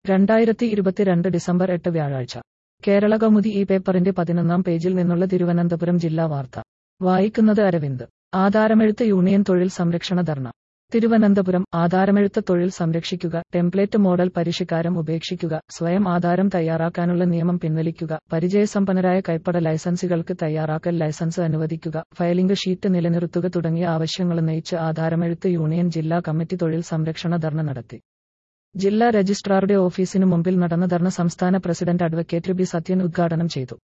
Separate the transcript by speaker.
Speaker 1: രണ്ടായിരത്തി ഇരുപത്തിരണ്ട് ഡിസംബർ എട്ട് വ്യാഴാഴ്ച കേരള കൗമുദി ഈ പേപ്പറിന്റെ പതിനൊന്നാം പേജിൽ നിന്നുള്ള തിരുവനന്തപുരം ജില്ലാ വാർത്ത വായിക്കുന്നത് അരവിന്ദ് ആധാരമെഴുത്ത് യൂണിയൻ തൊഴിൽ സംരക്ഷണ ധർണ തിരുവനന്തപുരം ആധാരമെഴുത്ത് തൊഴിൽ സംരക്ഷിക്കുക ടെംപ്ലേറ്റ് മോഡൽ പരിഷ്കാരം ഉപേക്ഷിക്കുക സ്വയം ആധാരം തയ്യാറാക്കാനുള്ള നിയമം പിൻവലിക്കുക പരിചയസമ്പന്നരായ കൈപ്പട ലൈസൻസുകൾക്ക് തയ്യാറാക്കൽ ലൈസൻസ് അനുവദിക്കുക ഫയലിംഗ് ഷീറ്റ് നിലനിർത്തുക തുടങ്ങിയ ആവശ്യങ്ങളുന്നയിച്ച് ആധാരമെഴുത്ത് യൂണിയൻ ജില്ലാ കമ്മിറ്റി തൊഴിൽ സംരക്ഷണ ധർണ നടത്തി ജില്ലാ രജിസ്ട്രാറുടെ ഓഫീസിനു മുമ്പിൽ നടന്ന ധർണ സംസ്ഥാന പ്രസിഡന്റ് അഡ്വക്കേറ്റ് ബി സത്യൻ ഉദ്ഘാടനം ചെയ്തു